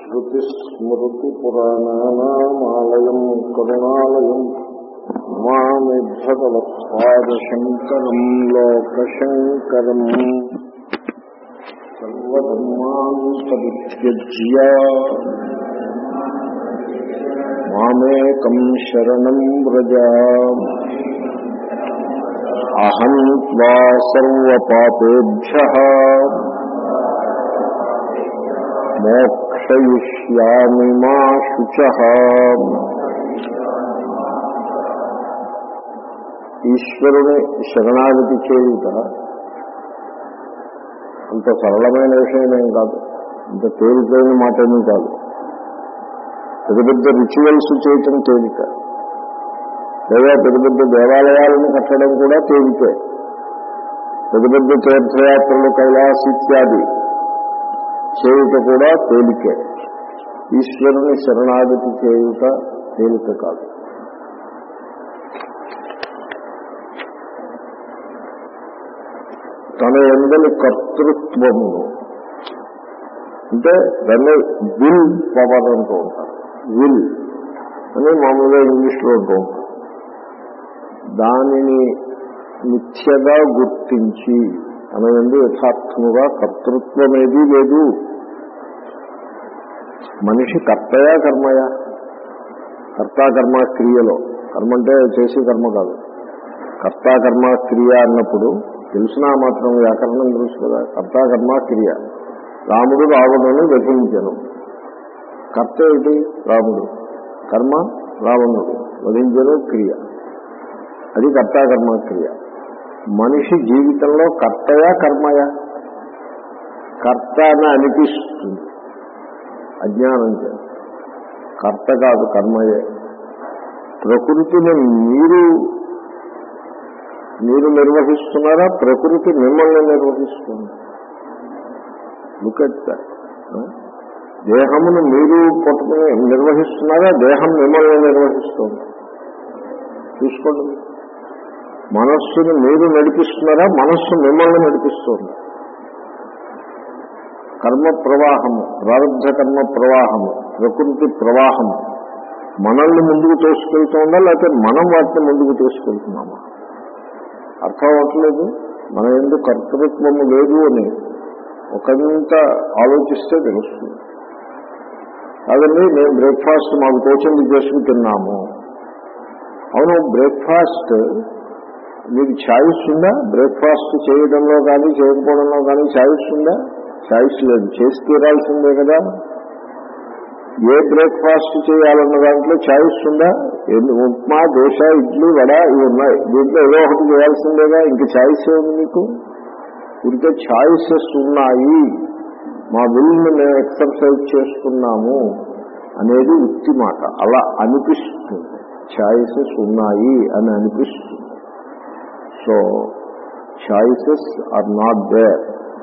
श्रुतिस्मृतिपुराणानामालयम् करुणालयम् मामि भगवत्पादशङ्करम् लोकशङ्करम् सर्वधर्मान् परित्यज्य मामेकम् शरणम् व्रज अहम् त्वा सर्वपापेभ्यः మోక్షయిష్యామి మా శుచ ఈశ్వరుని శరణాగతి చేయుట అంత సరళమైన విషయమేం కాదు అంత తేలికైన మాటేమీ కాదు పెద్ద పెద్ద రిచువల్స్ చేయటం తేలిక లేదా పెద్ద పెద్ద దేవాలయాలను కట్టడం కూడా తేలికే పెద్ద పెద్ద తీర్థయాత్రలు కైలాస్ ఇత్యాది చేయుట కూడా తేలికే ఈశ్వరుని శరణాగతి చేయుట తేలిక కాదు తన ఎందలి కర్తృత్వమును అంటే దాన్ని విల్ పవర్ అంటూ ఉంటారు విల్ అని మామూలుగా ఇంగ్లీష్లో అంటూ ఉంటారు దానిని మిథ్యగా గుర్తించి తన ఎందు యథార్థముగా కర్తృత్వం ఏదీ లేదు మనిషి కర్తయా కర్మయా కర్త కర్మ క్రియలో కర్మ అంటే చేసే కర్మ కాదు కర్త కర్మ క్రియ అన్నప్పుడు తెలిసినా మాత్రం వ్యాకరణం తెలుసు కదా కర్త కర్మ క్రియ రాముడు రావణుని వధించను కర్త ఏమిటి రాముడు కర్మ రావణుడు వధించను క్రియ అది కర్త కర్మ క్రియ మనిషి జీవితంలో కర్తయా కర్మయా కర్త అని అనిపిస్తుంది అజ్ఞానం చేత కర్త కాదు కర్మయే ప్రకృతిని మీరు మీరు నిర్వహిస్తున్నారా ప్రకృతి మిమ్మల్ని నిర్వహిస్తుంది లుకెట్ దేహమును మీరు పట్టుకుని నిర్వహిస్తున్నారా దేహం మిమ్మల్ని నిర్వహిస్తుంది చూసుకోండి మనస్సును మీరు నడిపిస్తున్నారా మనస్సు మిమ్మల్ని నడిపిస్తుంది కర్మ ప్రవాహము ప్రారంభ కర్మ ప్రవాహము ప్రకృతి ప్రవాహము మనల్ని ముందుకు తోసుకెళ్తుందా లేకపోతే మనం వాటిని ముందుకు తోసుకెళ్తున్నామా అర్థం అవట్లేదు మన ఎందుకు కర్తృత్వము లేదు అని ఒకంత ఆలోచిస్తే తెలుస్తుంది కాదండి మేము బ్రేక్ఫాస్ట్ మాకు తోచింది చేసుకు తిన్నాము అవును బ్రేక్ఫాస్ట్ మీకు ఛాయిస్ ఉందా బ్రేక్ఫాస్ట్ చేయడంలో కానీ చేయకపోవడంలో కానీ ఛాయిస్ ఉందా ఛాయిస్ లేదు చేసి తీరాల్సిందే కదా ఏ బ్రేక్ఫాస్ట్ చేయాలన్న దాంట్లో ఛాయిస్ ఉందా ఉప్మా దోశ ఇడ్లీ వడ ఇవి ఉన్నాయి దీంట్లో ఏదో ఒకటి చేయాల్సిందేగా ఇంక ఛాయిస్ ఏముంది మీకు ఇంకే ఛాయిసెస్ ఉన్నాయి మా విల్ని మేము ఎక్సర్సైజ్ చేస్తున్నాము అనేది ఉత్తి మాట అలా అనిపిస్తుంది ఛాయిసెస్ ఉన్నాయి అని అనిపిస్తుంది so choices are not there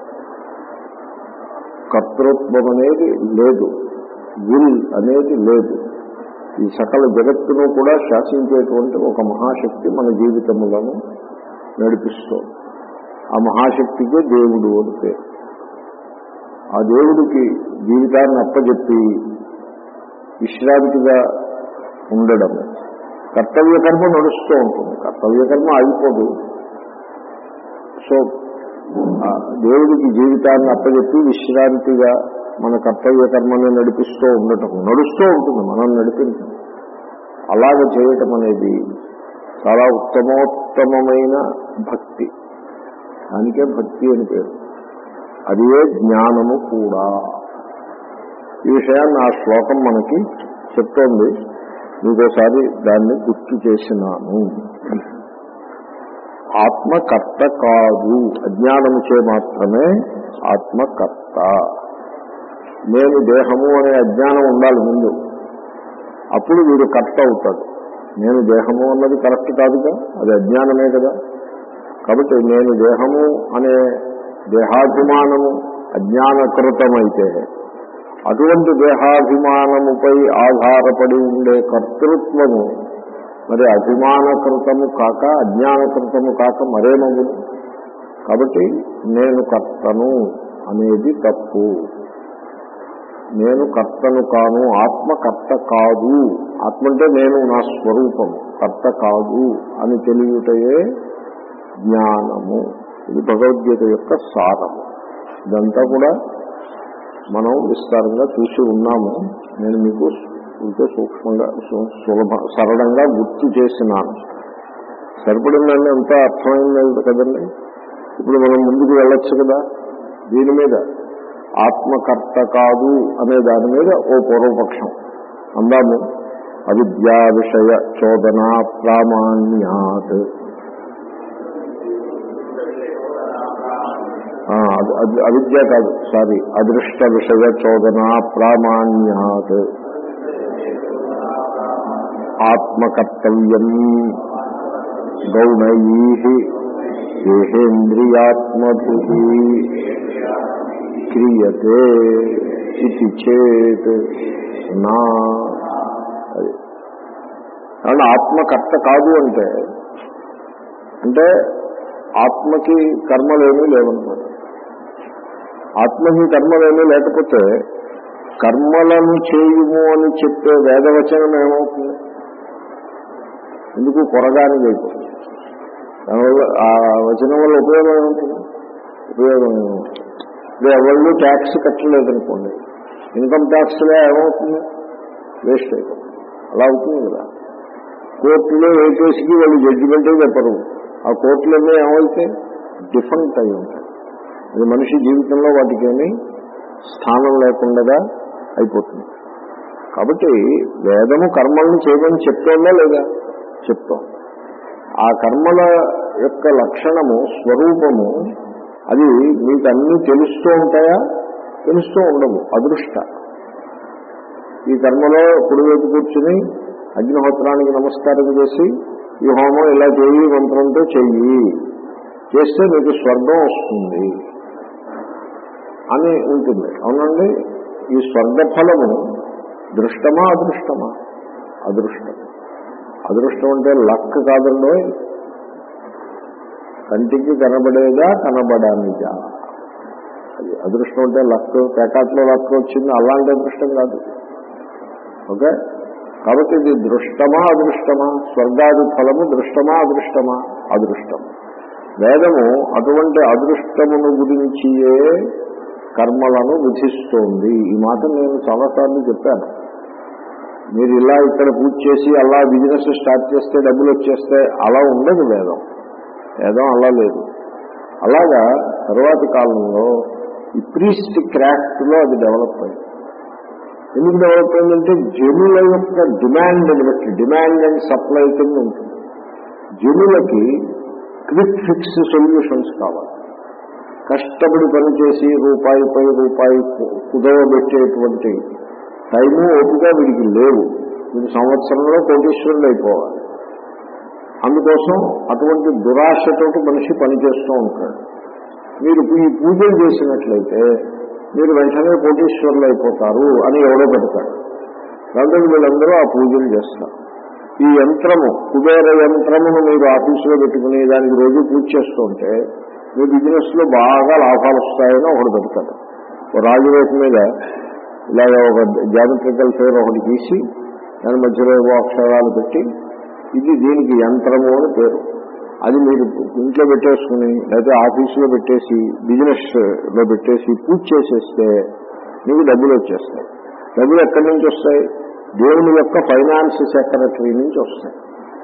కర్తృత్వం అనేది లేదు విల్ అనేది లేదు ఈ సకల జగత్తును కూడా శాసించేటువంటి ఒక మహాశక్తి మన జీవితములను నడిపిస్తోంది ఆ మహాశక్తికే దేవుడు అని పేరు ఆ దేవుడికి జీవితాన్ని అప్పచెప్పి విశ్రాంతిగా ఉండడం కర్తవ్య కర్మ నడుస్తూ ఉంటుంది కర్తవ్య కర్మ ఆగిపోదు సో దేవుడికి జీవితాన్ని అప్పచెప్పి విశ్రాంతిగా మన కర్తవ్య కర్మని నడిపిస్తూ ఉండటం నడుస్తూ ఉంటుంది మనం నడిపించడం అలాగ చేయటం అనేది చాలా ఉత్తమోత్తమైన భక్తి దానికే భక్తి అని పేరు అదే జ్ఞానము కూడా ఈ విషయాన్ని ఆ శ్లోకం మనకి చెప్తోంది మీకోసారి దాన్ని గుర్తు చేసినాను ఆత్మకర్త కాదు అజ్ఞానము చే మాత్రమే ఆత్మకర్త నేను దేహము అనే అజ్ఞానం ఉండాలి ముందు అప్పుడు వీడు కర్త అవుతాడు నేను దేహము అన్నది కరెక్ట్ కాదుగా అది అజ్ఞానమే కదా కాబట్టి నేను దేహము అనే దేహాభిమానము అజ్ఞానకృతమైతే అటువంటి దేహాభిమానముపై ఆధారపడి ఉండే కర్తృత్వము మరి అభిమానకృతము కాక అజ్ఞానకృతము కాక మరేమవును కాబట్టి నేను కర్తను అనేది తప్పు నేను కర్తను కాను ఆత్మ కర్త కాదు ఆత్మ అంటే నేను నా స్వరూపం కర్త కాదు అని తెలియటయే జ్ఞానము ఇది భగవద్గీత యొక్క సారము ఇదంతా కూడా మనం విస్తారంగా చూసి ఉన్నాము నేను మీకు ఇంకో సూక్ష్మంగా సు- సులభ సరళంగా గుర్తు చేసినాను సరిపడిందండి ఎంత అర్థమైంది కదండి ఇప్పుడు మనం ముందుకు వెళ్ళొచ్చు కదా దీని మీద ఆత్మకర్త కాదు అనే దాని మీద ఓ పూర్వపక్షం అందాము అవిద్యా విషయ చోదనా ప్రామాణ్యాత్ ఆ, అది- అది అవిద్య కాదు సారీ అదృష్ట విషయ చోదనా ప్రామాణ్యాత్ ఆత్మకర్తవ్యం గౌణై దేహేంద్రియాత్మభి క్రియతే ఇది చేత్ నా అది కాబట్టి ఆత్మకర్త కాదు అంటే అంటే ఆత్మకి కర్మలేమీ లేవన్నమాట ఆత్మకి కర్మలేమీ లేకపోతే కర్మలను చేయుము అని చెప్పే వేదవచనం ఏమవుతుంది ఎందుకు కొరగాని అయిపోతుంది దానివల్ల ఆ వచనం వల్ల ఉపయోగం ఏముంటుంది ఉపయోగం ఏముంటుంది ఇప్పుడు ఎవరు ట్యాక్స్ కట్టలేదనుకోండి ఇన్కమ్ ట్యాక్స్లో ఏమవుతుంది వేస్ట్ అయిపోతుంది అలా అవుతుంది కదా కోర్టులో ఏ కేసుకి వాళ్ళు జడ్జిమెంటే చెప్పరు ఆ కోర్టులన్నీ ఏమైతే డిఫరెంట్ అయి ఉంటాయి అది మనిషి జీవితంలో వాటికి ఏమీ స్థానం లేకుండా అయిపోతుంది కాబట్టి వేదము కర్మలను చేయమని చెప్తోందా లేదా చెప్తాం ఆ కర్మల యొక్క లక్షణము స్వరూపము అది మీకు అన్నీ తెలుస్తూ ఉంటాయా తెలుస్తూ ఉండవు అదృష్ట ఈ కర్మలో కుడివైపు కూర్చుని అగ్నిహోత్రానికి నమస్కారం చేసి ఈ హోమం ఇలా చేయి మంత్రంతో చెయ్యి చేస్తే మీకు స్వర్గం వస్తుంది అని ఉంటుంది అవునండి ఈ స్వర్గ ఫలము దృష్టమా అదృష్టమా అదృష్టం అదృష్టం అంటే లక్ కాదండో కంటికి కనబడేదా కనబడానిదా అది అదృష్టం అంటే లక్ పేకాట్లో లక్ వచ్చింది అలాంటి అదృష్టం కాదు ఓకే కాబట్టి ఇది దృష్టమా అదృష్టమా స్వర్గాది ఫలము దృష్టమా అదృష్టమా అదృష్టం వేదము అటువంటి అదృష్టమును గురించియే కర్మలను విధిస్తోంది ఈ మాట నేను చాలాసార్లు చెప్పాను మీరు ఇలా ఇక్కడ పూజ చేసి అలా బిజినెస్ స్టార్ట్ చేస్తే డబ్బులు వచ్చేస్తే అలా ఉండదు వేదం వేదం అలా లేదు అలాగా తరువాతి కాలంలో ఈ ప్రీస్ట్ క్రాఫ్ట్ లో అది డెవలప్ అయింది ఎందుకు డెవలప్ అయిందంటే జనుల యొక్క డిమాండ్ బట్టి డిమాండ్ అండ్ సప్లై కింద ఉంటుంది జనులకి క్విక్ ఫిక్స్ సొల్యూషన్స్ కావాలి కష్టపడి పనిచేసి రూపాయిపై రూపాయి కుదవబెట్టేటువంటి టైము ఓపిక వీడికి లేవు వీడి సంవత్సరంలో కోటీశ్వరులు అయిపోవాలి అందుకోసం అటువంటి దురాశతోటి మనిషి పనిచేస్తూ ఉంటాడు మీరు ఈ పూజలు చేసినట్లయితే మీరు వెంటనే కోటీశ్వరులు అయిపోతారు అని ఎవడో పెడతాడు కాబట్టి వీళ్ళందరూ ఆ పూజలు చేస్తారు ఈ యంత్రము కుబేర యంత్రమును మీరు ఆఫీసులో పెట్టుకుని దానికి రోజు పూజ చేస్తుంటే మీ బిజినెస్ లో బాగా లాభాలు వస్తాయని ఒకటి పెడతాడు ఓ రాజురేపు మీద ఇలాగ ఒక జామెట్రికల్ ఫేర్ ఒకటి తీసి దాని మధ్యలో ఏవో అక్షరాలు పెట్టి ఇది దీనికి యంత్రము అని పేరు అది మీరు ఇంట్లో పెట్టేసుకుని లేకపోతే ఆఫీసులో పెట్టేసి బిజినెస్ లో పెట్టేసి పూజ చేసేస్తే మీకు డబ్బులు వచ్చేస్తాయి డబ్బులు ఎక్కడి నుంచి వస్తాయి దేవుని యొక్క ఫైనాన్స్ సెక్రటరీ నుంచి వస్తాయి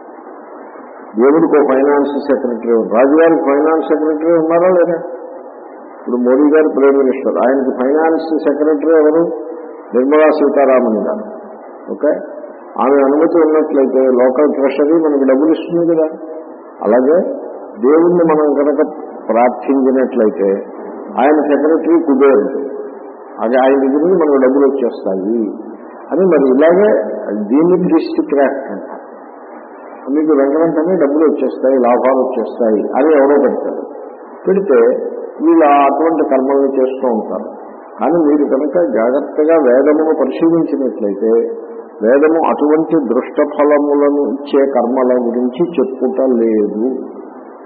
దేవుడికి ఒక ఫైనాన్స్ సెక్రటరీ రాజుగారికి ఫైనాన్స్ సెక్రటరీ ఉన్నారా లేదా ఇప్పుడు మోడీ గారు ప్రైమ్ మినిస్టర్ ఆయనకి ఫైనాన్స్ సెక్రటరీ ఎవరు నిర్మలా సీతారామన్ గారు ఓకే ఆమె అనుమతి ఉన్నట్లయితే లోకల్ ట్రెషరీ మనకి డబ్బులు ఇస్తుంది కదా అలాగే దేవుణ్ణి మనం కనుక ప్రార్థించినట్లయితే ఆయన సెక్రటరీ కుబేరుడు అది ఆయన దగ్గర నుంచి మనకు డబ్బులు వచ్చేస్తాయి అని మరి ఇలాగే దీన్ని దృష్టి క్రాఫ్ట్ అంటారు మీకు వెంట వెంటనే డబ్బులు వచ్చేస్తాయి లాభాలు వచ్చేస్తాయి అని ఎవరో పెడతారు పెడితే వీళ్ళు అటువంటి కర్మల్ని చేస్తూ ఉంటారు కానీ మీరు కనుక జాగ్రత్తగా వేదమును పరిశీలించినట్లయితే వేదము అటువంటి దృష్ట ఫలములను ఇచ్చే కర్మల గురించి చెప్పుట లేదు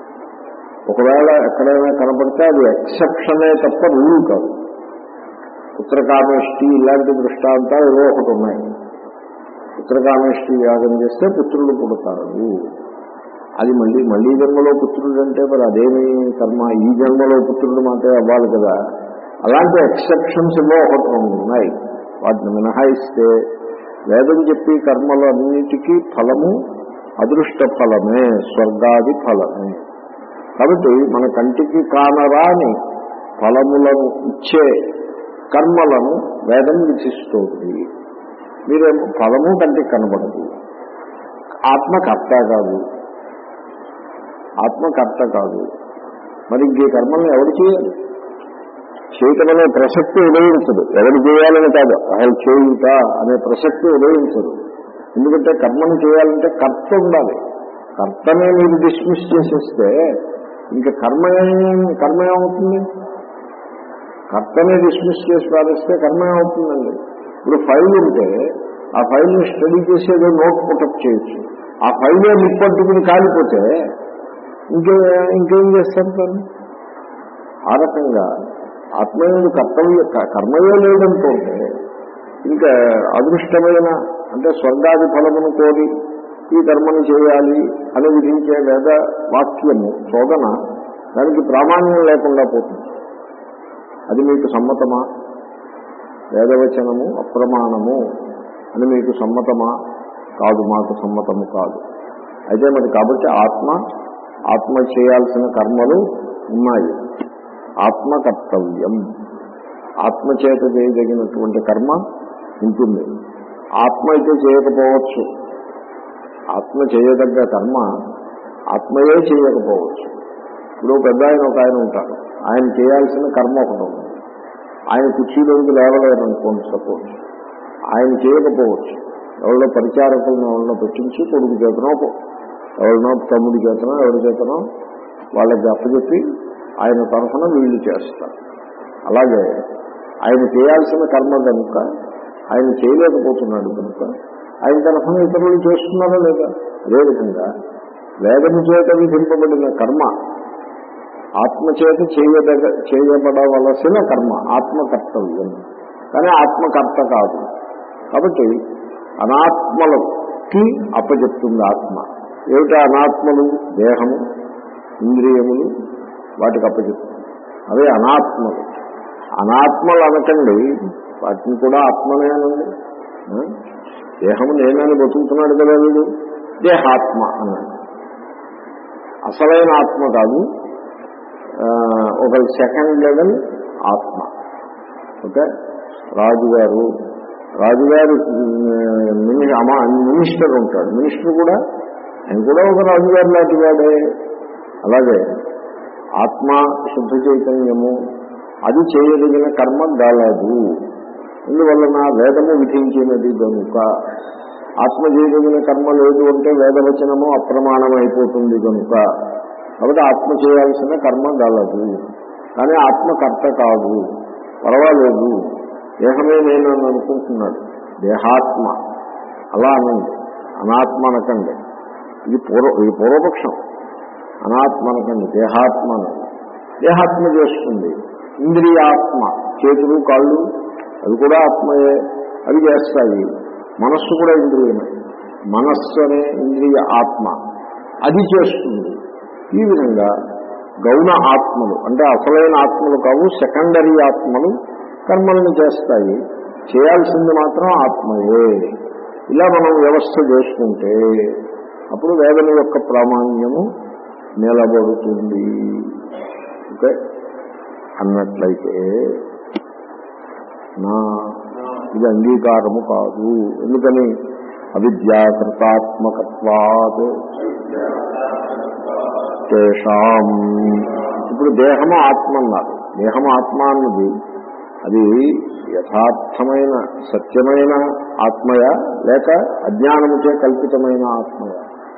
ఒకవేళ ఎక్కడైనా కనపడితే అది ఎక్సెప్షనే తప్ప రూల్ కాదు పుత్రకామేష్టి ఇలాంటి దృష్టాంతాలు ఏవో ఒకటి ఉన్నాయి పుత్రకామేష్టి యాగం చేస్తే పుత్రులు పుడతారు అది మళ్ళీ మళ్ళీ జన్మలో పుత్రుడు అంటే మరి అదేమి కర్మ ఈ జన్మలో పుత్రుడు మాత్రమే అవ్వాలి కదా అలాంటి ఎక్సెప్షన్స్ ఏవో ఒకటి రెండు ఉన్నాయి వాటిని మినహాయిస్తే వేదం చెప్పి కర్మలు అన్నిటికీ ఫలము అదృష్ట ఫలమే స్వర్గాది ఫలమే కాబట్టి మన కంటికి కానరాని ఫలములను ఇచ్చే కర్మలను వేదం విధిస్తోంది మీరేమో ఫలము కంటికి కనబడదు ఆత్మకర్త కాదు ఆత్మకర్త కాదు మరి ఇంకే కర్మల్ని ఎవరు చేయాలి చేయటం అనే ప్రసక్తి ఉదయించదు ఎవరు చేయాలని కాదు అసలు చేయుట అనే ప్రసక్తి ఉదయించదు ఎందుకంటే కర్మను చేయాలంటే కర్త ఉండాలి కర్తనే మీరు డిస్మిస్ చేసేస్తే ఇంకా కర్మ ఏం- కర్మ ఏమవుతుంది కర్తనే డిస్మిస్ చేసి పారేస్తే కర్మ ఏమవుతుందండి ఇప్పుడు ఫైల్ ఉంటే ఆ ఫైల్ని స్టడీ చేసేదో నోట్ పుటప్ చేయొచ్చు ఆ ఫైలే నిప్పట్టుకుని కాలిపోతే ఇంకే ఇంకేం చేస్తారు దాన్ని ఆ రకంగా ఆత్మీయుడు కర్తవ్య క- కర్మయే లేదంటుంటే ఇంకా అదృష్టమైన అంటే స్వర్గాది ఫలమును కోరి ఈ కర్మను చేయాలి అని విధించే వేద వాక్యము శోధన దానికి ప్రామాణ్యం లేకుండా పోతుంది అది మీకు సమ్మతమా వేదవచనము అప్రమాణము అని మీకు సమ్మతమా కాదు మాకు సమ్మతము కాదు అయితే మరి కాబట్టి ఆత్మ ఆత్మ చేయాల్సిన కర్మలు ఉన్నాయి ఆత్మ కర్తవ్యం ఆత్మ చేత చేయదగినటువంటి కర్మ ఉంటుంది ఆత్మ అయితే చేయకపోవచ్చు ఆత్మ చేయదగ్గ కర్మ ఆత్మయే చేయకపోవచ్చు ఇప్పుడు పెద్ద ఆయన ఒక ఆయన ఉంటారు ఆయన చేయాల్సిన కర్మ ఒకటి ఉంది ఆయన కుర్చీలోకి లేవలేరు అనుకోండి సపోజ్ ఆయన చేయకపోవచ్చు ఎవరిలో పరిచారకులను ఎవరినో పెట్టించి కొడుకు చేతనో ఎవరినో తమ్ముడి చేతనో ఎవరి చేతనో వాళ్ళకి అప్పచెప్పి ఆయన తరఫున వీళ్ళు చేస్తారు అలాగే ఆయన చేయాల్సిన కర్మ కనుక ఆయన చేయలేకపోతున్నాడు కనుక ఆయన తరఫున ఇతరులు చేస్తున్నారా లేదా అదేవిధంగా వేదము చేత విధింపబడిన కర్మ ఆత్మ చేత చేయదగ చేయబడవలసిన కర్మ ఆత్మ కర్తవ్యం కానీ ఆత్మకర్త కాదు కాబట్టి అనాత్మలకి అప్పచెప్తుంది ఆత్మ ఏమిటా అనాత్మలు దేహము ఇంద్రియములు వాటికి అప్పచెప్తుంది అవే అనాత్మలు అనాత్మలు అనకండి వాటిని కూడా ఆత్మనే అనండి ఆ? దేహము నేనని బతుకుతున్నాడు కదా వీడు దేహాత్మ అన్నాడు అసలైన ఆత్మ కాదు ఆ, ఒక సెకండ్ లెవెల్ ఆత్మ ఓకే రాజుగారు రాజుగారు మిని అమా మినిస్టర్ ఉంటాడు మినిస్టర్ కూడా ఆయన కూడా ఒక రాజుగారు లాంటి వాడే అలాగే ఆత్మ శుద్ధ చైతన్యము అది చేయదగిన కర్మ గలదు అందువలన వేదము విధించినది కనుక ఆత్మ చేయదగిన కర్మ లేదు అంటే వేదవచనము అప్రమాణం అయిపోతుంది కనుక కాబట్టి ఆత్మ చేయాల్సిన కర్మ గలదు కానీ ఆత్మ కర్త కాదు పర్వాలేదు దేహమే నేను అని అనుకుంటున్నాడు దేహాత్మ అలా అనండి అనాత్మ అనకండి ఇది పూర్వ ఇది పూర్వపక్షం అనాత్మ అనకండి దేహాత్మ అనండి దేహాత్మ చేస్తుంది ఇంద్రియాత్మ చేతులు కాళ్ళు అవి కూడా ఆత్మయే అవి చేస్తాయి మనస్సు కూడా ఇంద్రియమే మనస్సు అనే ఇంద్రియ ఆత్మ అది చేస్తుంది ఈ విధంగా గౌణ ఆత్మలు అంటే అసలైన ఆత్మలు కావు సెకండరీ ఆత్మలు కర్మలను చేస్తాయి చేయాల్సింది మాత్రం ఆత్మయే ఇలా మనం వ్యవస్థ చేసుకుంటే అప్పుడు వేదన యొక్క ప్రామాణ్యము నిలబడుతుంది ఓకే అన్నట్లయితే నా ఇది అంగీకారము కాదు ఎందుకని అవిద్యాకృతాత్మకత్వాత్ తేషాం ఇప్పుడు దేహము ఆత్మ అన్నారు దేహము ఆత్మ అన్నది అది యథార్థమైన సత్యమైన ఆత్మయ లేక అజ్ఞానముచే కల్పితమైన ఆత్మయ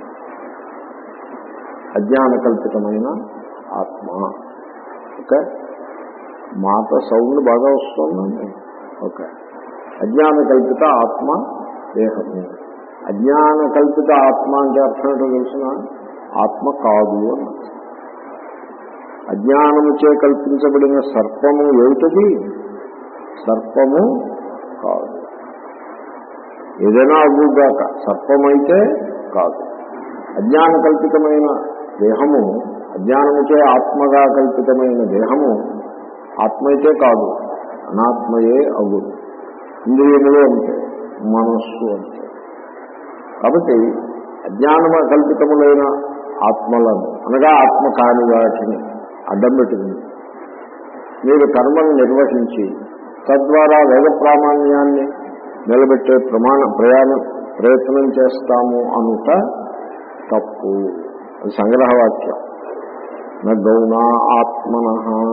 అజ్ఞాన కల్పితమైన ఆత్మ ఓకే మాట సౌండ్ బాగా వస్తుందండి ఓకే అజ్ఞాన కల్పిత ఆత్మ దేహము అజ్ఞాన కల్పిత ఆత్మ అంటే అర్థం ఏంటో తెలిసిన ఆత్మ కాదు అని అర్థం. అజ్ఞానముచే కల్పించబడిన సర్పము ఏమిటది సర్పము కాదు ఏదైనా అగుగాక సర్పమైతే కాదు అజ్ఞాన కల్పితమైన దేహము అజ్ఞానముచే ఆత్మగా కల్పితమైన దేహము ఆత్మైతే కాదు అనాత్మయే అగుదు ఇంద్రియములు అంతే మనస్సు అంతే కాబట్టి అజ్ఞానమ కల్పితములైన ఆత్మలను అనగా ఆత్మ కాని వాటిని అడ్డం పెట్టుకుని మీరు కర్మను నిర్వహించి తద్వారా వేద ప్రామాణ్యాన్ని నిలబెట్టే ప్రమాణ ప్రయాణం ప్రయత్నం చేస్తాము అనుట తప్పు అది సంగ్రహవాక్యం నౌనా ఆత్మన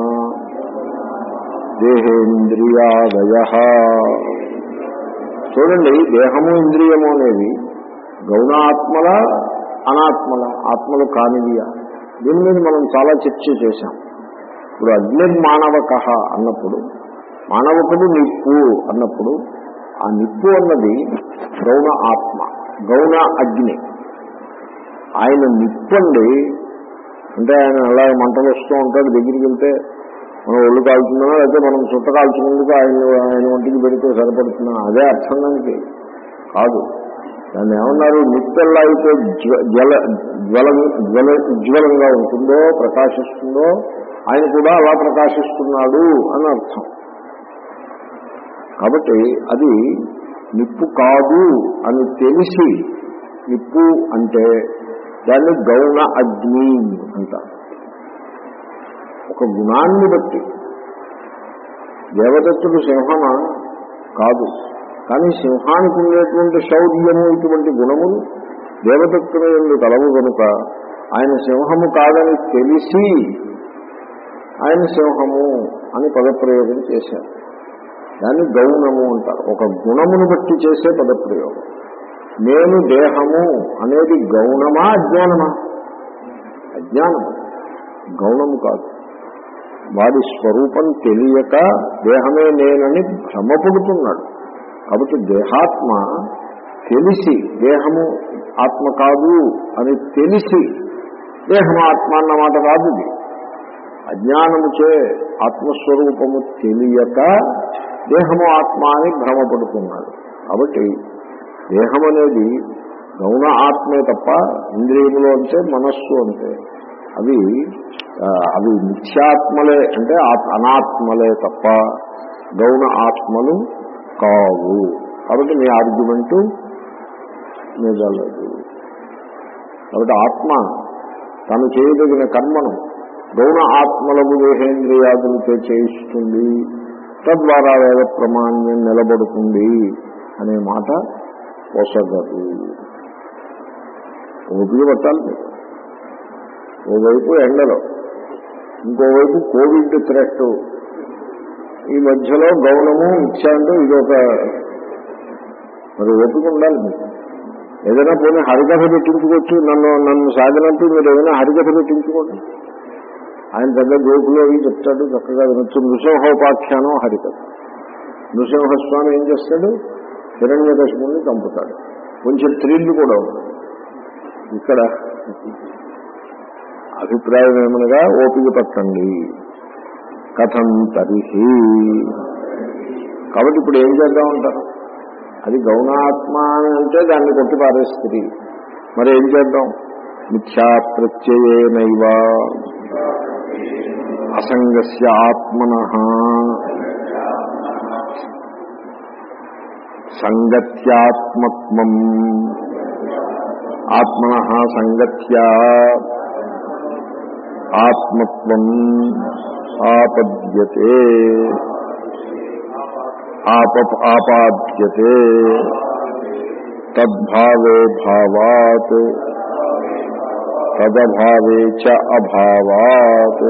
దేహేంద్రియాదయ చూడండి దేహము ఇంద్రియము అనేవి గౌణాత్మల అనాత్మల ఆత్మలు కానివియా దీని మీద మనం చాలా చర్చ చేశాం ఇప్పుడు అగ్నిర్మాణవక అన్నప్పుడు మానవకుడు నిప్పు అన్నప్పుడు ఆ నిప్పు అన్నది గౌణ ఆత్మ గౌణ అగ్ని ఆయన నిప్పండి అంటే ఆయన అలా మంటలు వస్తూ ఉంటాడు దగ్గరికి వెళ్తే మనం ఒళ్ళు కాల్చున్నా లేకపోతే మనం చుట్ట కాల్చుకుందుకు ఆయన ఆయన ఒంటికి పెడితే సరిపడుతున్నా అదే అర్థం దానికి కాదు దాన్ని ఏమన్నారు నిప్పెల్లా అయితే జ్వ- జల జ్వల జ్వల ఉజ్వలంగా ఉంటుందో ప్రకాశిస్తుందో ఆయన కూడా అలా ప్రకాశిస్తున్నాడు అని అర్థం కాబట్టి అది నిప్పు కాదు అని తెలిసి నిప్పు అంటే దాన్ని గౌణ అగ్ని అంటారు ఒక గుణాన్ని బట్టి దేవదత్తుడు సింహమా కాదు కానీ సింహానికి ఉండేటువంటి శౌర్యము ఇటువంటి గుణములు దేవదత్తుని ఎందు కలవు కనుక ఆయన సింహము కాదని తెలిసి ఆయన సింహము అని పదప్రయోగం చేశారు దాన్ని గౌణము అంటారు ఒక గుణమును బట్టి చేసే పదప్రయోగం నేను దేహము అనేది గౌణమా అజ్ఞానమా అజ్ఞానము గౌణము కాదు వాడి స్వరూపం తెలియక దేహమే నేనని భ్రమపడుతున్నాడు కాబట్టి దేహాత్మ తెలిసి దేహము ఆత్మ కాదు అని తెలిసి దేహం ఆత్మ అన్నమాట కాదు ఇది అజ్ఞానముచే ఆత్మస్వరూపము తెలియక దేహము ఆత్మ అని భ్రమపడుతున్నాడు కాబట్టి దేహం అనేది గౌణ ఆత్మే తప్ప ఇంద్రియములు అంటే మనస్సు అంటే అవి ఆ, అవి మిథ్యాత్మలే అంటే ఆత్- అనాత్మలే తప్ప గౌణ ఆత్మలు కావు కాబట్టి మీ ఆర్గ్యుమెంటు నిజలేదు కాబట్టి ఆత్మ తను చేయదగిన కర్మను గౌణ ఆత్మలకు దేహేంద్రియాదులతో చేయిస్తుంది తద్వారా వేద ప్రమాణ్యం నిలబడుతుంది అనే మాట పొసగదు ఓపిక పట్టాలి మీరు ఓవైపు ఎండలో ఇంకోవైపు కోవిడ్ థ్రెట్ ఈ మధ్యలో గౌనము ఇచ్చాంటూ ఇదొక మరి ఓపిక ఉండాలి మీకు ఏదైనా పోనీ హరికథ పెట్టించుకోవచ్చు నన్ను నన్ను సాగినట్టు మీరు ఏదైనా హరికథ పెట్టించుకోండి ఆయన పెద్ద గోకులు అవి చెప్తాడు చక్కగా వినొచ్చు నృసింహోపాఖ్యానం హరికథ నృసింహస్వామి ఏం చేస్తాడు హిరణ్యకశిపుణ్ణి చంపుతాడు కొంచెం థ్రిల్ కూడా ఉంది ఇక్కడ అభిప్రాయం ఏమనగా ఓపిక పట్టండి కథం తరిహి కాబట్టి ఇప్పుడు ఏం చేద్దాం అంటారు అది గౌణాత్మ అని అంటే దాన్ని కొట్టి పారేస్తుంది మరి ఏం చేద్దాం మిథ్యా ప్రత్యయేనైవ అసంగస్య ఆత్మన సంగత్యాత్మత్వం ఆత్మన సంగత్యా ఆత్మత్వం ఆపద్యతే ఆప ఆపాద్యతే తద్భావే భావాత్ తదభావే చ అభావాత్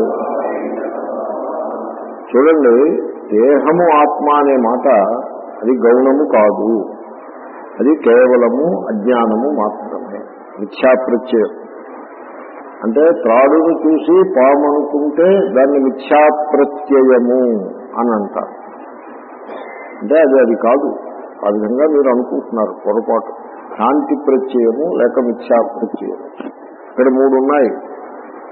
చూడండి దేహము ఆత్మ అనే మాట అది గౌణము కాదు అది కేవలము అజ్ఞానము మాత్రమే మిథ్యాప్రత్యయం అంటే త్రాడును చూసి పాము అనుకుంటే దాన్ని మిథ్యాప్రత్యయము అని అంటారు అంటే అది అది కాదు ఆ విధంగా మీరు అనుకుంటున్నారు పొరపాటు శాంతి ప్రత్యయము లేక మిథ్యా ప్రత్యయము ఇక్కడ మూడు ఉన్నాయి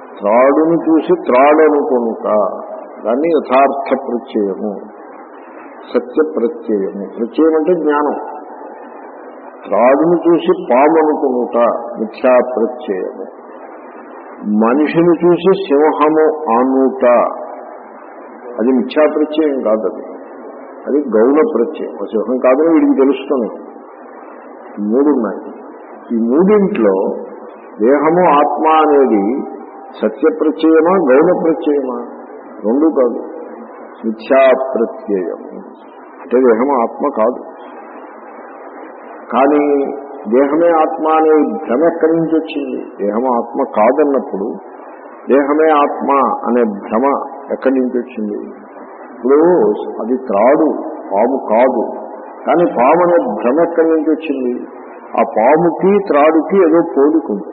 త్రాడును చూసి త్రాడు అనుకుంటా దాన్ని యథార్థ ప్రత్యయము సత్య ప్రత్యయము ప్రత్యయం అంటే జ్ఞానం త్రాడును చూసి పాము అనుకునుట మిథ్యా ప్రత్యయము మనిషిని చూసి సింహము అనుట అది మిథ్యా ప్రత్యయం కాదు అది అది గౌణ ప్రత్యయం ఆ సింహం కాదని వీడికి తెలుస్తుంది మూడు ఉన్నాయి ఈ మూడింట్లో దేహము ఆత్మ అనేది సత్య ప్రత్యయమా గౌణ ప్రత్యయమా రెండు కాదు మిథ్యా ప్రత్యయం అంటే దేహము ఆత్మ కాదు కానీ దేహమే ఆత్మ అనే భ్రమ ఎక్కడి నుంచి వచ్చింది దేహము ఆత్మ కాదన్నప్పుడు దేహమే ఆత్మ అనే భ్రమ ఎక్కడి నుంచి వచ్చింది ఇప్పుడు అది త్రాడు పాము కాదు కానీ పాము అనే భ్రమ ఎక్కడి నుంచి వచ్చింది ఆ పాముకి త్రాడుకి ఏదో పోలిక ఉంది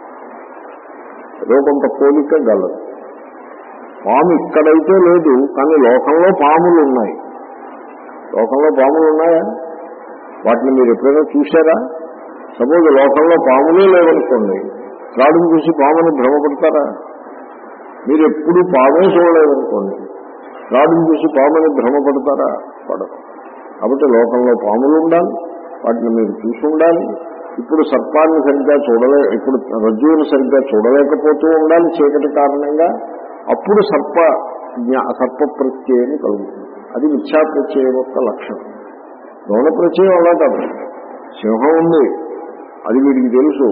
ఏదో కొంత పోలిక గలదు పాము ఇక్కడైతే లేదు కానీ లోకంలో పాములు ఉన్నాయి లోకంలో పాములు ఉన్నాయా వాటిని మీరు ఎప్పుడైనా చూశారా సపోజ్ లోకంలో పాములే లేవనుకోండి త్రాడును చూసి పాముని భ్రమపడతారా మీరు ఎప్పుడు పామే చూడలేదనుకోండి త్రాడును చూసి పాముని భ్రమపడతారా పడరు కాబట్టి లోకంలో పాములు ఉండాలి వాటిని మీరు చూసి ఉండాలి ఇప్పుడు సర్పాన్ని సరిగ్గా చూడలే ఇప్పుడు రజ్జువుని సరిగ్గా చూడలేకపోతూ ఉండాలి చీకటి కారణంగా అప్పుడు సర్ప జ్ఞా సర్ప ప్రత్యయం కలుగుతుంది అది మిథ్యా ప్రత్యయం యొక్క లక్షణం గౌణ ప్రత్యయం అలా కాదు సింహం ఉంది అది వీడికి తెలుసు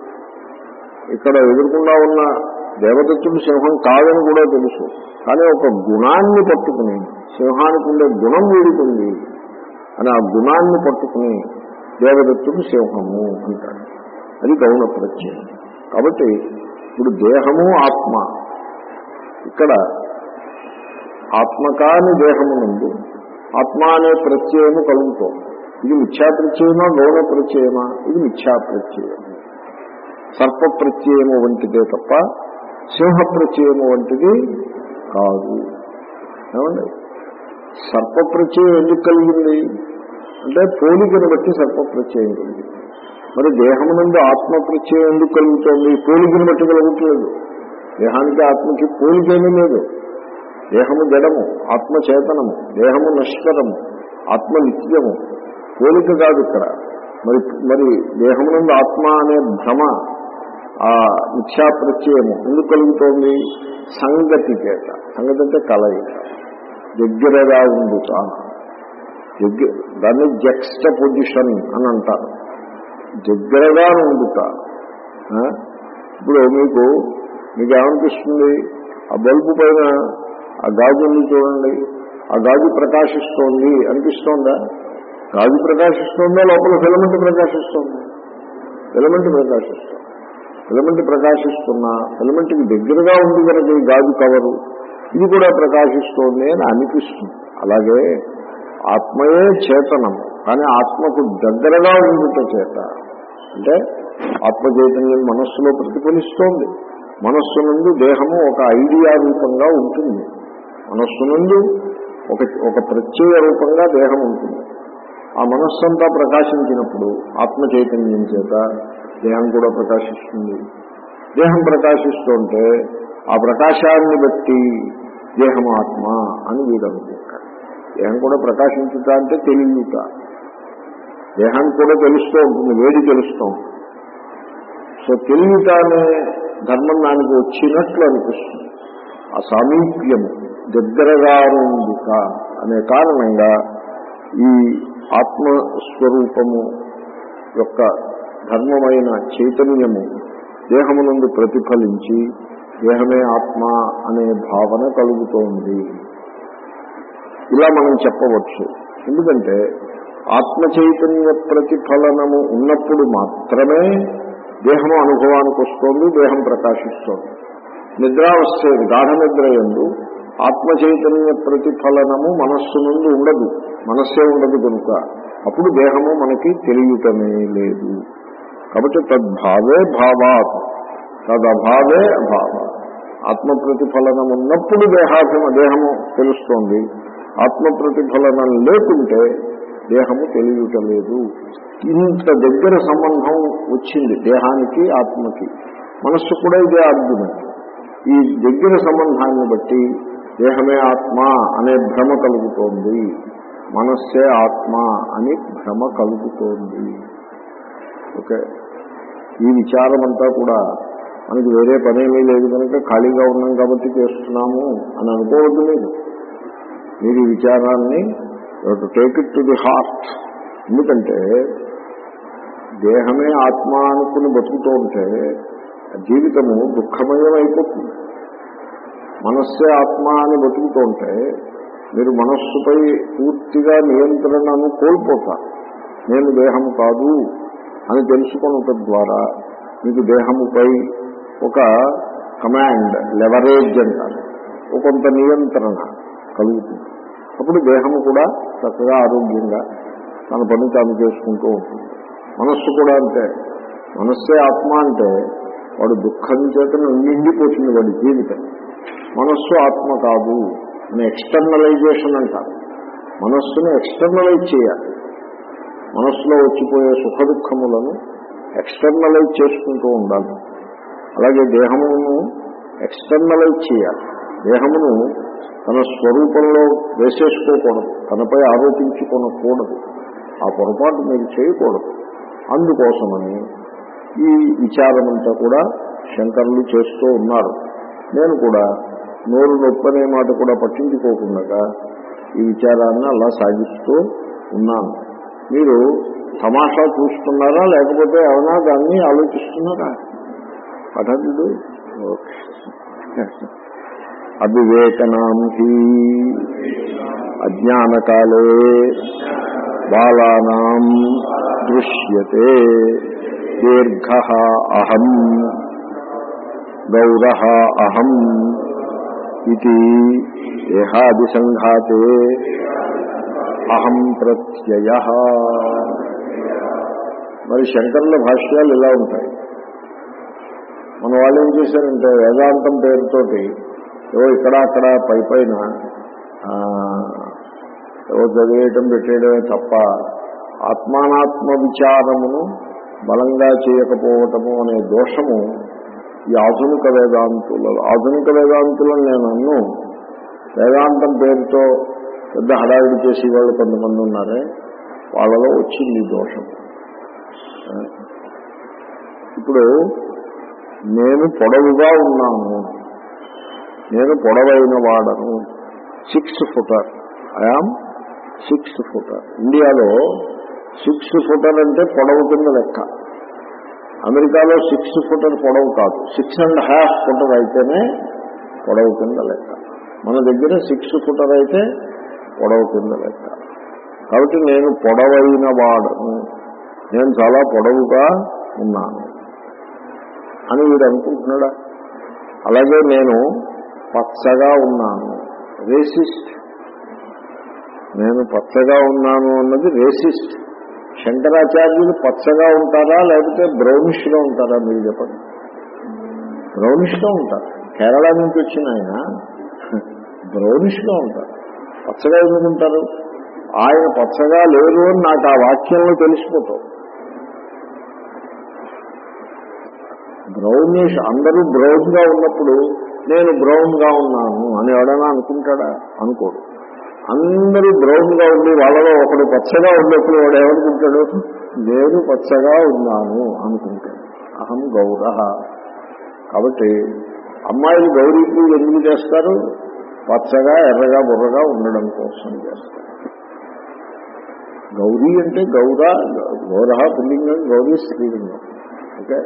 ఇక్కడ ఎదుర్కొండా ఉన్న దేవదత్తుడు సింహం కాదని కూడా తెలుసు కానీ ఒక గుణాన్ని పట్టుకుని సింహానికి ఉండే గుణం వీడుకుంది అని ఆ గుణాన్ని పట్టుకుని దేవదత్తుడు సింహము అంటాడు అది గౌణ ప్రత్యయం కాబట్టి ఇప్పుడు దేహము ఆత్మ ఇక్కడ ఆత్మకాని దేహము నుండి ఆత్మ అనే ప్రత్యయము కలుగుతోంది ఇది మిథ్యా ప్రత్యయమా గౌణ ప్రత్యయమా ఇది మిథ్యా ప్రత్యయము సర్ప ప్రత్యయము వంటిదే తప్ప సింహ ప్రత్యయము వంటిది కాదు ఏమండి సర్ప ప్రత్యయం ఎందుకు కలిగింది అంటే పోలికను బట్టి సర్ప ప్రత్యయం కలిగింది మరి దేహం నుండి ఆత్మ ప్రత్యయం ఎందుకు కలుగుతోంది పోలికను బట్టి కలుగుతలేదు దేహానికి ఆత్మకి పోలికేమీ లేదు దేహము జడము ఆత్మ చేతనము దేహము నశ్వరము ఆత్మ నిత్యము పోలిక కాదు ఇక్కడ మరి మరి దేహము నుండి ఆత్మ అనే భ్రమ ఆ మిథ్యా ప్రత్యయము ఎందుకు కలుగుతోంది సంగతి చేత సంగతి అంటే కలయిక దగ్గరగా ఉండుట దగ్గర దాన్ని జక్స్ట పొజిషన్ అని అంటారు దగ్గరగా ఉండుట ఆ? ఇప్పుడు మీకు మీకు ఏమనిపిస్తుంది ఆ బల్బు పైన ఆ గాజు ఉంది చూడండి ఆ గాజు ప్రకాశిస్తోంది అనిపిస్తోందా గాజు ప్రకాశిస్తోందా లోపల ఫిలమెంట్ ప్రకాశిస్తోంది ఫిలమెంట్ ప్రకాశిస్తోంది ఫిలమెంట్ ప్రకాశిస్తున్నా ఫిలమెంట్కి దగ్గరగా ఉంది కనుక ఈ గాజు కవరు ఇది కూడా ప్రకాశిస్తోంది అని అనిపిస్తుంది అలాగే ఆత్మయే చేతనం కానీ ఆత్మకు దగ్గరగా ఉండుట చేత అంటే ఆత్మ చైతన్యం మనస్సులో ప్రతిఫలిస్తోంది మనస్సు నుండి దేహము ఒక ఐడియా రూపంగా ఉంటుంది మనస్సు నుండి ఒక ఒక ప్రత్యయ రూపంగా దేహం ఉంటుంది ఆ మనస్సంతా ప్రకాశించినప్పుడు ఆత్మ చైతన్యం చేత దేహం కూడా ప్రకాశిస్తుంది దేహం ప్రకాశిస్తుంటే ఆ ప్రకాశాన్ని బట్టి దేహం ఆత్మ అని వీడు అనుకుంటాడు దేహం కూడా ప్రకాశించుట అంటే తెలియట దేహానికి కూడా తెలుస్తూ ఉంటుంది వేడి తెలుస్తూ ఉంటుంది సో తెలియట అనే ధర్మం దానికి వచ్చినట్లు అనిపిస్తుంది ఆ సామీప్యము దగ్గరగా ఉందిక అనే కారణంగా ఈ ఆత్మస్వరూపము యొక్క ధర్మమైన చైతన్యము దేహము నుండి ప్రతిఫలించి దేహమే ఆత్మ అనే భావన కలుగుతోంది ఇలా మనం చెప్పవచ్చు ఎందుకంటే ఆత్మ చైతన్య ప్రతిఫలనము ఉన్నప్పుడు మాత్రమే దేహము అనుభవానికి వస్తోంది దేహం ప్రకాశిస్తోంది నిద్రావస్థ గాఢ నిద్ర ఎందు ఆత్మ చైతన్య ప్రతిఫలనము మనస్సు నుండి ఉండదు మనస్సే ఉండదు కనుక అప్పుడు దేహము మనకి తెలియటమే లేదు కాబట్టి తద్భావే భావాత్ తదభావే అభావ ఆత్మ ప్రతిఫలనం ఉన్నప్పుడు దేహాభిమ దేహము తెలుస్తోంది ఆత్మ ప్రతిఫలనం లేకుంటే దేహము తెలియటలేదు ఇంత దగ్గర సంబంధం వచ్చింది దేహానికి ఆత్మకి మనస్సు కూడా ఇదే ఆర్గ్యుమెంట్ ఈ దగ్గర సంబంధాన్ని బట్టి దేహమే ఆత్మ అనే భ్రమ కలుగుతోంది మనస్సే ఆత్మ అని భ్రమ కలుగుతోంది ఓకే ఈ విచారం అంతా కూడా మనకి వేరే పనేమీ లేదు కనుక ఖాళీగా ఉన్నాం కాబట్టి చేస్తున్నాము అని అనుకోవద్దు మీరు మీరు ఈ విచారాన్ని take it to the heart ఎందుకంటే దేహమే ఆత్మ అనుకుని బతుకుతూ ఉంటే జీవితము దుఃఖమయం అయిపోతుంది మనస్సే ఆత్మ అని బతుకుతూ ఉంటే మీరు మనస్సుపై పూర్తిగా నియంత్రణను కోల్పోతారు నేను దేహము కాదు అని తెలుసుకొనటం ద్వారా మీకు దేహముపై ఒక కమాండ్ లెవరేజ్ అంటారు ఒక కొంత నియంత్రణ కలుగుతుంది అప్పుడు దేహము కూడా చక్కగా ఆరోగ్యంగా తన పని తాను చేసుకుంటూ ఉంటుంది మనస్సు కూడా అంతే మనస్సే ఆత్మ అంటే వాడు దుఃఖం చేత నిండిపోతుంది వాడి జీవితం మనస్సు ఆత్మ కాదు అని ఎక్స్టర్నలైజేషన్ అంటారు మనస్సును ఎక్స్టర్నలైజ్ చేయాలి మనస్సులో వచ్చిపోయే సుఖ దుఃఖములను ఎక్స్టర్నలైజ్ చేసుకుంటూ ఉండాలి అలాగే దేహమును ఎక్స్టర్నలైజ్ చేయాలి దేహమును తన స్వరూపంలో వేసేసుకోకూడదు తనపై ఆరోపించుకోనకూడదు ఆ పొరపాటు మీరు చేయకూడదు అందుకోసమని ఈ విచారమంతా కూడా శంకరులు చేస్తూ ఉన్నారు నేను కూడా నోరు నొప్పి అనే మాట కూడా పట్టించుకోకుండా ఈ విచారాన్ని అలా సాగిస్తూ ఉన్నాను మీరు తమాషా చూస్తున్నారా లేకపోతే ఏమైనా దాన్ని ఆలోచిస్తున్నారా పఠండు ఓకే అవివేకనాం హి అజ్ఞానకాలే బాలానాం దృశ్యతే దీర్ఘ అహం గౌర అహం ఇది దేహాదిసంఘాతే అహం ప్రత్యయ మరి శంకరుల భాష్యాలు ఇలా ఉంటాయి మన వాళ్ళు ఏం చేశారంటే వేదాంతం పేరుతోటి ఏవో ఇక్కడ అక్కడ పై పైన ఆ, ఏవో చదివేయటం పెట్టేయడమే తప్ప ఆత్మానాత్మ విచారమును బలంగా చేయకపోవటము అనే దోషము ఈ ఆధునిక వేదాంతులలో ఆధునిక వేదాంతులను నేను అన్ను వేదాంతం పేరుతో పెద్ద హడావిడి చేసే వాళ్ళు కొంతమంది ఉన్నారే వాళ్ళలో వచ్చింది ఈ దోషం ఇప్పుడు నేను పొడవుగా ఉన్నాను నేను పొడవైన వాడను six footer I am six footer ఇండియాలో సిక్స్ ఫుటర్ అంటే పొడవు కింద లెక్క అమెరికాలో సిక్స్ ఫుటర్ పొడవు కాదు సిక్స్ అండ్ హాఫ్ ఫుటర్ అయితేనే పొడవు కింద లెక్క మన దగ్గర సిక్స్ ఫుటర్ అయితే పొడవు కింద లెక్క కాబట్టి నేను పొడవైన వాడను నేను చాలా పొడవుగా ఉన్నాను అని వీడు అనుకుంటున్నాడా అలాగే నేను పచ్చగా ఉన్నాను రేసిస్ట్ నేను పచ్చగా ఉన్నాను అన్నది రేసిస్ట్ శంకరాచార్యులు పచ్చగా ఉంటారా లేకపోతే బ్రౌనిష్ గా ఉంటారా మీరు చెప్పండి బ్రౌనిష్ గా ఉంటారు కేరళ నుంచి వచ్చిన ఆయన బ్రౌనిష్ గా ఉంటారు పచ్చగా ఎందుకు ఉంటారు ఆయన పచ్చగా లేరు అని నాకు ఆ వాక్యంలో తెలిసిపోతాం బ్రౌనిష్ అందరూ బ్రౌన్ గా ఉన్నప్పుడు నేను బ్రౌన్ గా ఉన్నాను అని ఎవడైనా అనుకుంటాడా అనుకోడు అందరూ బ్రౌన్ గా ఉండి వాళ్ళలో ఒకడు పచ్చగా ఉన్నప్పుడు వాడు ఏమనుకుంటాడు నేను పచ్చగా ఉన్నాను అనుకుంటాడు అహం గౌర కాబట్టి అమ్మాయిలు గౌరీ పూజ ఎందుకు చేస్తారు పచ్చగా ఎర్రగా బుర్రగా ఉండడం కోసం చేస్తారు గౌరీ అంటే గౌర గౌర పుల్లింగం గౌరీ స్త్రీలింగం ఓకే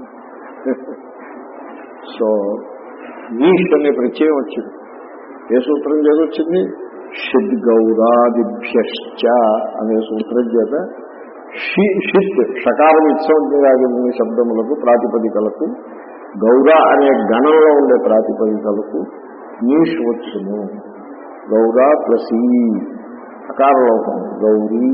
సో నీష్ అనే ప్రత్యయం వచ్చింది ఏ సూత్రం చేత వచ్చింది షిద్ గౌరాదిభ్యశ్చ అనే సూత్రం చేత షి- షిత్ షకారం ఇత్సంగాగిన శబ్దములకు ప్రాతిపదికలకు గౌర అనే గణంలో ఉండే ప్రాతిపదికలకు నీష్ వచ్చును గౌర ప్లస్ ఈ అకారలోకం గౌరీ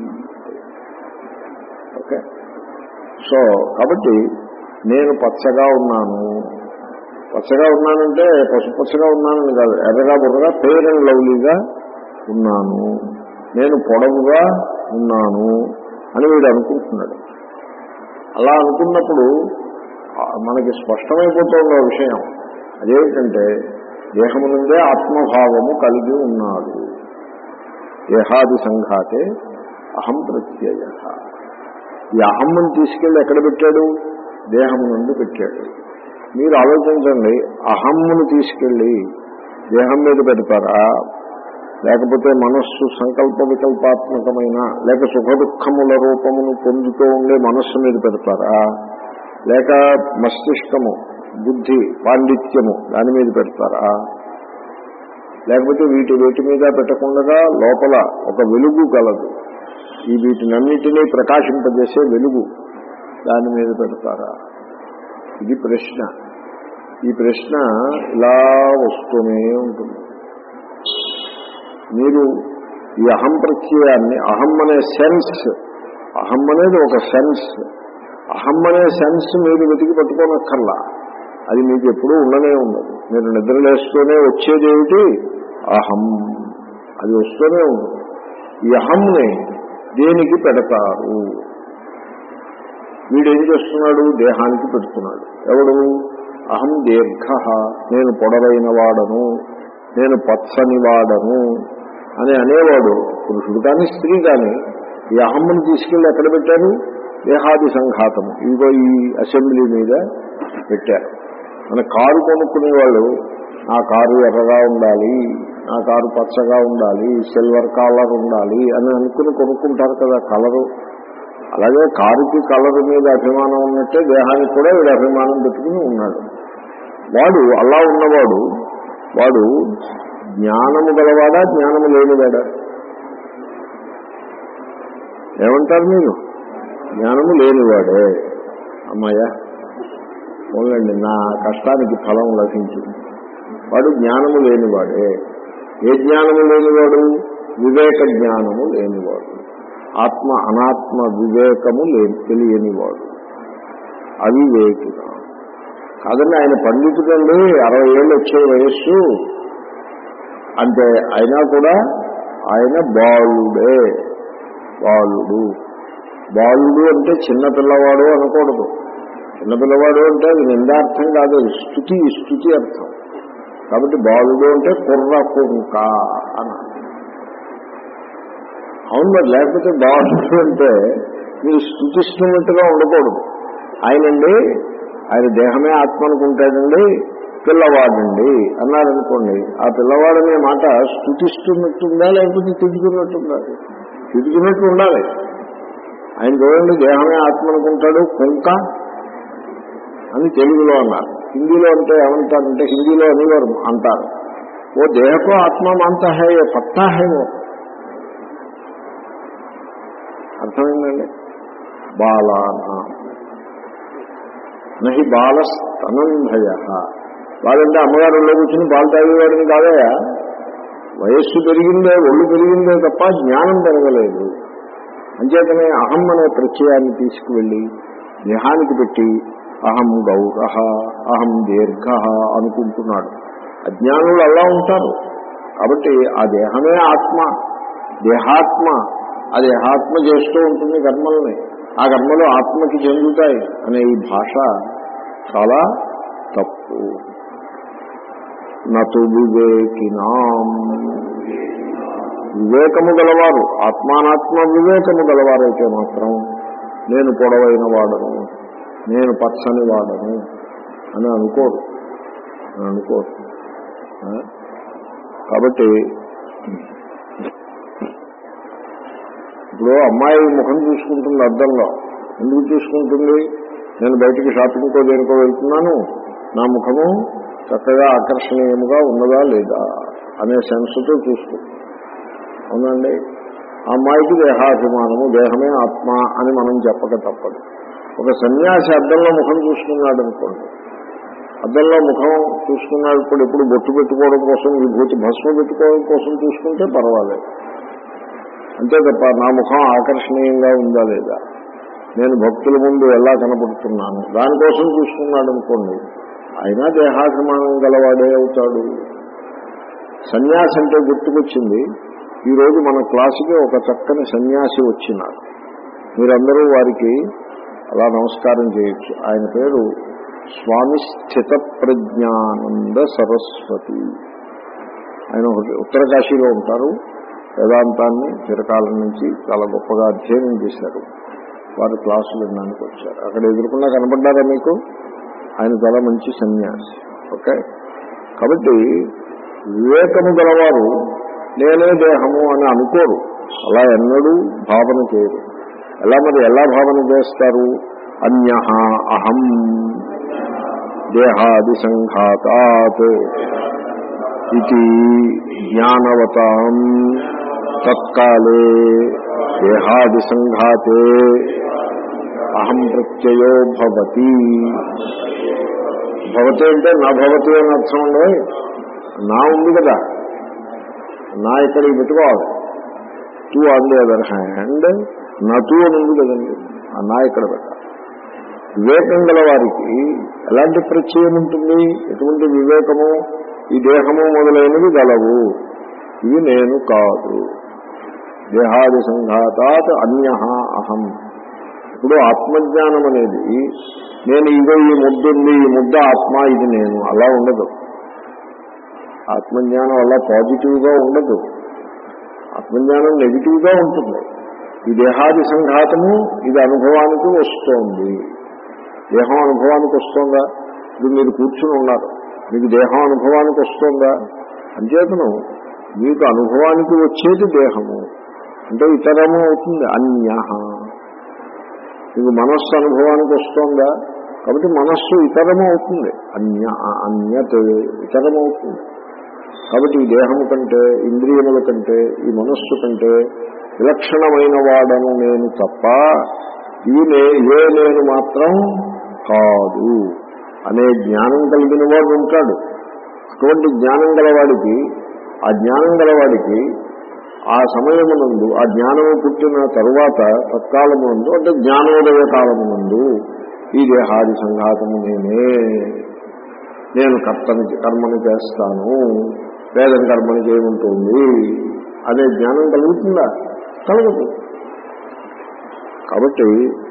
ఓకే సో కాబట్టి నేను పచ్చగా ఉన్నాను పచ్చగా ఉన్నానంటే పసుపచ్చగా ఉన్నానని కాదు ఎర్రగా బుర్రగా ఫెయిర్ అండ్ లవ్లీగా ఉన్నాను నేను పొడవుగా ఉన్నాను అని వీడు అనుకుంటున్నాడు అలా అనుకున్నప్పుడు ఆ, మనకి స్పష్టమైపోతున్న విషయం అదేమిటంటే దేహము నుండే ఆత్మభావము కలిగి ఉన్నాడు దేహాది సంఘాతే అహం ప్రత్యయ ఈ అహమ్మని తీసుకెళ్లి ఎక్కడ పెట్టాడు దేహం నుండి పెట్టాడు మీరు ఆలోచించండి అహమ్మును తీసుకెళ్లి దేహం మీద పెడతారా లేకపోతే మనస్సు సంకల్ప వికల్పాత్మకమైన లేక సుఖ దుఃఖముల రూపమును పొందుతూ ఉండే మనస్సు మీద పెడతారా లేక మస్తిష్కము బుద్ధి పాండిత్యము దాని మీద పెడతారా లేకపోతే వీటి వీటి మీద పెట్టకుండా లోపల ఒక వెలుగు గలదు ఈ వీటినన్నిటినీ ప్రకాశింపజేసే వెలుగు దాని మీద పెడతారా ఇది ప్రశ్న ఈ ప్రశ్న ఇలా వస్తూనే ఉంటుంది మీరు ఈ అహం ప్రత్యయాన్ని అహం అనే సెన్స్ అహం అనేది ఒక సెన్స్ అహం అనే సెన్స్ మీరు వెతికి పట్టుకోనక్కర్లా అది మీకు ఎప్పుడూ ఉండనే ఉండదు మీరు నిద్రలేస్తూనే వచ్చేది ఏమిటి అహం అది వస్తూనే ఉంటుంది ఈ అహంని దేనికి పెడతారు వీడేం చేస్తున్నాడు దేహానికి పెడుతున్నాడు ఎవడు అహం దీర్ఘ నేను పొడవైన వాడను నేను పచ్చని వాడను అని అనేవాడు పురుషుడు కానీ స్త్రీ కానీ ఈ అహమ్మని తీసుకెళ్లి ఎక్కడ పెట్టారు దేహాది సంఘాతము ఇదిగో ఈ అసెంబ్లీ మీద పెట్టారు మన కారు కొనుక్కునే వాళ్ళు నా కారు ఎర్రగా ఉండాలి నా కారు పచ్చగా ఉండాలి సిల్వర్ కలర్ ఉండాలి అని అనుకుని కొనుక్కుంటారు కదా కలరు అలాగే కారుకి కలర్ మీద అభిమానం ఉన్నట్టే దేహానికి కూడా వీడు అభిమానం పెట్టుకుని ఉన్నాడు వాడు అలా ఉన్నవాడు వాడు జ్ఞానము గలవాడా జ్ఞానము లేనివాడా ఏమంటారు మీరు జ్ఞానము లేనివాడే అమ్మాయ్యా పోలండి నా కష్టానికి ఫలం లభించింది వాడు జ్ఞానము లేనివాడే ఏ జ్ఞానము లేనివాడు వివేక జ్ఞానము లేనివాడు ఆత్మ అనాత్మ వివేకము లే తెలియనివాడు అవివేకిన కాదండి ఆయన పండితుడండి అరవై ఏళ్ళు వచ్చే వయస్సు అంటే అయినా కూడా ఆయన బాలుడే బాలుడు బాలుడు అంటే చిన్న పిల్లవాడు అనకూడదు చిన్న పిల్లవాడు అంటే అది నిందార్థం కాదు అది స్థుతి స్థుతి అర్థం కాబట్టి బాలుడు అంటే కుర్ర కుంక అని అవును మరి లేకపోతే బాలుడు అంటే మీరు స్థుతిస్తున్నట్టుగా ఉండకూడదు ఆయనండి ఆయన దేహమే ఆత్మ అనుకుంటాడండి పిల్లవాడండి అన్నారనుకోండి ఆ పిల్లవాడనే మాట స్థుతిస్తున్నట్టుందా లేకపోతే తిట్టుకున్నట్టుందా తిట్టుకున్నట్టు ఉండాలి ఆయన చూడండి దేహమే ఆత్మ అనుకుంటాడు కుంక అని తెలుగులో అన్నారు హిందీలో అంటే ఏమంటారంటే హిందీలో అనేవారు అంటారు ఓ దేహకో ఆత్మ మాంత హే పత్తా హే ఓ అర్థమైందండి బాలానా నహి బాలస్తనంభయ వాళ్ళంటే అమ్మగారులో కూర్చుని పాలు తాగేవాడిని కాదయా వయస్సు పెరిగిందే ఒళ్ళు పెరిగిందే తప్ప జ్ఞానం పెరగలేదు అంచేతనే అహం అనే ప్రత్యయాన్ని తీసుకువెళ్ళి దేహానికి పెట్టి అహం గౌర అహం దీర్ఘ అనుకుంటున్నాడు అజ్ఞానులు అలా ఉంటారు కాబట్టి ఆ దేహమే ఆత్మ దేహాత్మ ఆ దేహాత్మ చేస్తూ ఉంటుంది కర్మల్ని ఆ కర్మలు ఆత్మకి చెందుతాయి అనే ఈ భాష చాలా తప్పు నతు వివేకినాం వివేకము గలవారు ఆత్మానాత్మ వివేకము గలవారైతే మాత్రం నేను పొడవైన వాడను నేను పచ్చని వాడను అని అనుకోరు అని అనుకోరు ఆ? కాబట్టి ఇప్పుడు అమ్మాయి ముఖం చూసుకుంటుంది అద్దంలో ఎందుకు చూసుకుంటుంది నేను బయటికి షాపింగ్కో దేనికో వెళ్తున్నాను నా ముఖము చక్కగా ఆకర్షణీయముగా ఉన్నదా లేదా అనే సెన్స్తో చూస్తుంది అవునండి ఆ అమ్మాయికి దేహాభిమానము దేహమే ఆత్మ అని మనం చెప్పక తప్పదు ఒక సన్యాసి అద్దంలో ముఖం చూసుకున్నాడు అనుకోండి అద్దంలో ముఖం చూసుకున్నాడు ఇప్పుడు ఎప్పుడు బొట్టు పెట్టుకోవడం కోసం విభూతి భస్మ పెట్టుకోవడం కోసం చూసుకుంటే పర్వాలేదు అంతే తప్ప నా ముఖం ఆకర్షణీయంగా ఉందా లేదా నేను భక్తుల ముందు ఎలా కనపడుతున్నాను దానికోసం చూసుకున్నాడు అనుకోండి అయినా దేహాభిమానం గలవాడే అవుతాడు సన్యాసి అంటే గుర్తుకొచ్చింది ఈరోజు మన క్లాసుకి ఒక చక్కని సన్యాసి వచ్చినారు మీరందరూ వారికి అలా నమస్కారం చేయొచ్చు ఆయన పేరు స్వామి స్థిత ప్రజ్ఞానంద సరస్వతి ఆయన ఒకటి ఉత్తరకాశీలో ఉంటారు వేదాంతాన్ని చిరకాలం నుంచి చాలా గొప్పగా అధ్యయనం చేశారు వారు క్లాసులు వినడానికి వచ్చారు అక్కడ ఎదుర్కొన్నా కనపడ్డారా మీకు ఆయన చాలా మంచి సన్యాసి ఓకే కాబట్టి వివేకము గలవారు నేనే దేహము అని అనుకోరు అలా ఎన్నడూ భావన చేయరు ఎలా మరి ఎలా భావన చేస్తారు అన్య అహం దేహాది సంఘాతాత్ ఇది జ్ఞానవతాం తత్కాలే దేహాది సంఘాతే అహం ప్రత్యయో భవతి భవతి అంటే నా భవతి అని అర్థం ఉండదు నా ఉంది కదా నా ఇక్కడికి పెట్టుకోవాలి two on the other hand నా టూ అని ఉంది కదండి ఆ నా ఇక్కడ పెట్టాలి వివేకం గల వారికి ఎలాంటి ప్రత్యయం ఉంటుంది ఎటువంటి వివేకము ఈ దేహము మొదలైనవి గలవు ఇవి నేను కాదు దేహాది సంఘాతాత్ అన్య అహం ఇప్పుడు ఆత్మజ్ఞానం అనేది నేను ఇదో ఈ ముద్ద ఉంది ఈ ముద్ద ఆత్మ ఇది నేను అలా ఉండదు ఆత్మజ్ఞానం అలా పాజిటివ్గా ఉండదు ఆత్మజ్ఞానం నెగిటివ్గా ఉంటుంది ఈ దేహాది సంఘాతము ఇది అనుభవానికి వస్తోంది దేహం అనుభవానికి వస్తుందా ఇప్పుడు మీరు కూర్చుని ఉన్నారు మీకు దేహం అనుభవానికి వస్తుందా అంచేతను మీకు అనుభవానికి వచ్చేది దేహము అంటే ఇతరము అవుతుంది అన్య మీకు మనస్సు అనుభవానికి వస్తుందా కాబట్టి మనస్సు ఇతరము అవుతుంది అన్య అన్యత ఇతరము అవుతుంది కాబట్టి ఈ దేహము కంటే ఇంద్రియముల కంటే ఈ మనస్సు కంటే విలక్షణమైన వాడను నేను తప్ప ఇవి నే- ఏ నేను మాత్రం కాదు అనే జ్ఞానం కలిగిన వాడు ఉంటాడు అటువంటి జ్ఞానం గలవాడికి ఆ జ్ఞానం గలవాడికి ఆ సమయమునందు ఆ జ్ఞానము పుట్టిన తరువాత తత్కాలమునందు అంటే జ్ఞానోదయ కాలమునందు ఈ దేహాది సంఘాతము నేనే నేను కర్తని కర్మని చేస్తాను వేదం కర్మని చేయమంటుంది అనే జ్ఞానం కలుగుతుందా కలగదు కాబట్టి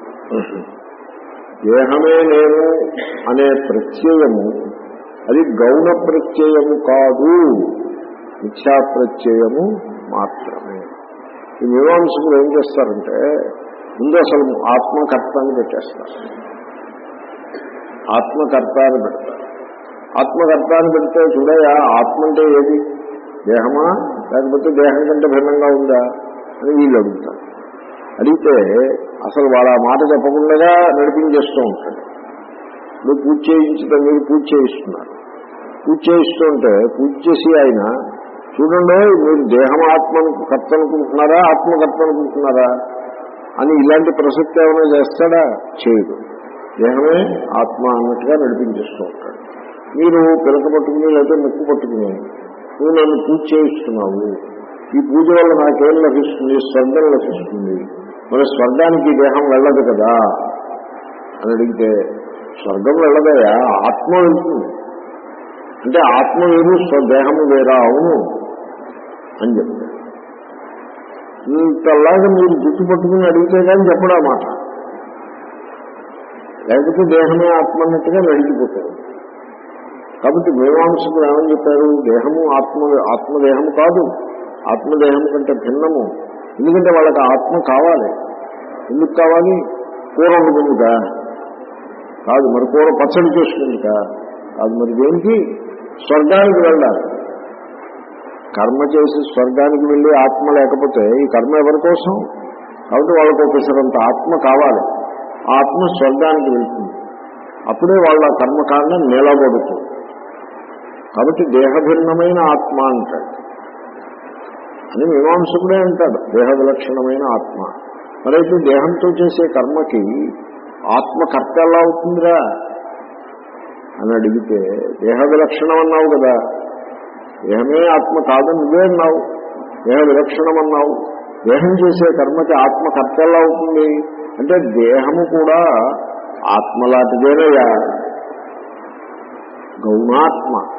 దేహమే నేను అనే ప్రత్యయము అది గౌణ ప్రత్యయము కాదు మిథ్యా ప్రత్యయము మాత్రమే ఈ మీమాంసకులు ఏం చేస్తారంటే ముందు అసలు ఆత్మకర్త అని పెట్టేస్తారు ఆత్మకర్త అని పెడతారు ఆత్మకర్త అని పెడితే చూడయా ఆత్మ అంటే ఏది దేహమా లేకపోతే దేహం కంటే భిన్నంగా ఉందా అని వీళ్ళు అడుగుతారు అడిగితే అసలు వాడు ఆ మాట చెప్పకుండా నడిపించేస్తూ ఉంటాడు నువ్వు పూజ చేయించడం మీరు పూజ చేయిస్తున్నారు పూజ చేయిస్తుంటే పూజ చేసి ఆయన చూడండి మీరు దేహం ఆత్మను కర్త అనుకుంటున్నారా ఆత్మకర్త అనుకుంటున్నారా అని ఇలాంటి ప్రసక్తి ఏమైనా చేస్తాడా చేయడు దేహమే ఆత్మ అన్నట్టుగా నడిపించేస్తూ ఉంటాడు మీరు పిలక పట్టుకుని లేదా ముక్కు పట్టుకుని నువ్వు నన్ను పూజ చేయిస్తున్నావు ఈ పూజ వల్ల నాకేం లభిస్తుంది స్వర్గం లభిస్తుంది మరి స్వర్గానికి ఈ దేహం వెళ్ళదు కదా అని అడిగితే స్వర్గం వెళ్ళదయా ఆత్మ వెళ్తుంది అంటే ఆత్మ వేరు స్వ- దేహము వేరా అవును అని చెప్తాడు ఇంతలాగా మీరు జుట్టు పట్టుకుని అడిగితే కానీ చెప్పడా మాట లేకపోతే దేహమే ఆత్మ అన్నట్టుగా నడిచిపోతారు కాబట్టి మీమాంసకులు ఏమని చెప్పారు దేహము ఆత్మ ఆత్మదేహము కాదు ఆత్మదేహం కంటే భిన్నము ఎందుకంటే వాళ్ళకి ఆత్మ కావాలి ఎందుకు కావాలి కూర వండుకుందిక కాదు మరి కూర పచ్చడి చేసుకుందిక కాదు మరి దేనికి స్వర్గానికి వెళ్ళాలి కర్మ చేసి స్వర్గానికి వెళ్ళి ఆత్మ లేకపోతే ఈ కర్మ ఎవరి కోసం కాబట్టి వాళ్ళకు ఒకసారంత ఆత్మ కావాలి ఆ ఆత్మ స్వర్గానికి వెళ్తుంది అప్పుడే వాళ్ళ కర్మకాండం నిలబడుతుంది కాబట్టి దేహభిన్నమైన ఆత్మ అంటాడు అని మీమాంసకుడే అంటాడు దేహ విలక్షణమైన ఆత్మ మరైతే దేహంతో చేసే కర్మకి ఆత్మ కర్త ఎలా అవుతుందిరా అని అడిగితే దేహ విలక్షణం అన్నావు కదా దేహమే ఆత్మ కాదని నువ్వే అన్నావు దేహ విలక్షణం అన్నావు దేహం చేసే కర్మకి ఆత్మ కర్త ఎలా అవుతుంది అంటే దేహము కూడా ఆత్మ లాంటిదేనయ్యా గౌణాత్మ